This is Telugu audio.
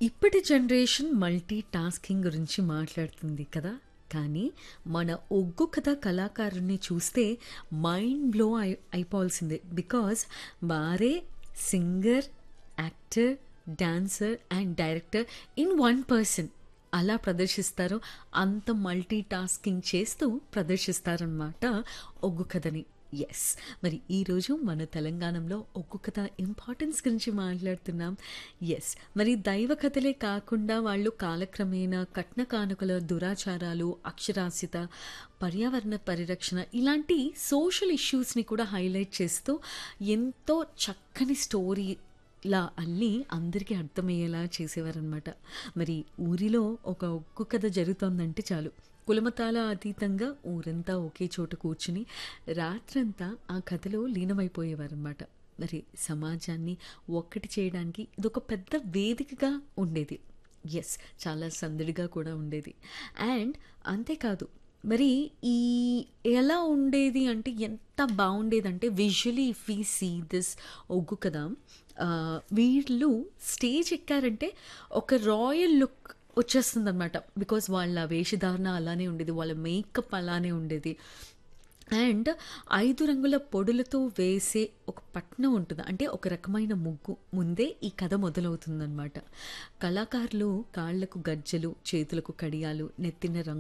ఇప్పటి జనరేషన్ మల్టీ టాస్కింగ్ గురించి మాట్లాడుతుంది కదా కానీ మన ఒగ్గు కథ కళాకారుని చూస్తే మైండ్ బ్లో అయి అయిపోవాల్సిందే బికాజ్ వారే singer actor dancer and director in one person అలా ప్రదర్శిస్తారు అంత మల్టీ టాస్కింగ్ చేస్తూ ప్రదర్శిస్తారనమాట ఒగ్గు కథని ఎస్ మరి ఈరోజు మన తెలంగాణలో ఒగ్గు కథ ఇంపార్టెన్స్ గురించి మాట్లాడుతున్నాం ఎస్ మరి దైవ కథలే కాకుండా వాళ్ళు కాలక్రమేణా కట్న కానుకల దురాచారాలు అక్షరాస్యత పర్యావరణ పరిరక్షణ ఇలాంటి సోషల్ ఇష్యూస్ని కూడా హైలైట్ చేస్తూ ఎంతో చక్కని స్టోరీ లా అల్లి అందరికీ అర్థమయ్యేలా చేసేవారనమాట మరి ఊరిలో ఒక ఒగ్గు కథ జరుగుతోందంటే చాలు కులమతాల అతీతంగా ఊరంతా ఒకే చోట కూర్చుని రాత్రంతా ఆ కథలో లీనమైపోయేవారనమాట మరి సమాజాన్ని ఒక్కటి చేయడానికి ఇదొక పెద్ద వేదికగా ఉండేది ఎస్ చాలా సందడిగా కూడా ఉండేది అండ్ అంతేకాదు మరి ఈ ఎలా ఉండేది అంటే ఎంత బాగుండేదంటే visually if we see this Oggu కదా ఆ, వీళ్ళు స్టేజ్ ఎక్కారంటే ఒక రాయల్ లుక్ వచ్చేస్తుంది అనమాట బికాజ్ వాళ్ళ వేషధారణ అలానే ఉండేది వాళ్ళ మేకప్ అలానే ఉండేది అండ్ ఐదు రంగుల పొడులతో వేసే ఒక పట్నం ఉంటుంది అంటే ఒక రకమైన ముగ్గు ముందే ఈ కథ మొదలవుతుందన్నమాట కళాకారులు కాళ్లకు గజ్జలు చేతులకు కడియాలు నెత్తిన రంగు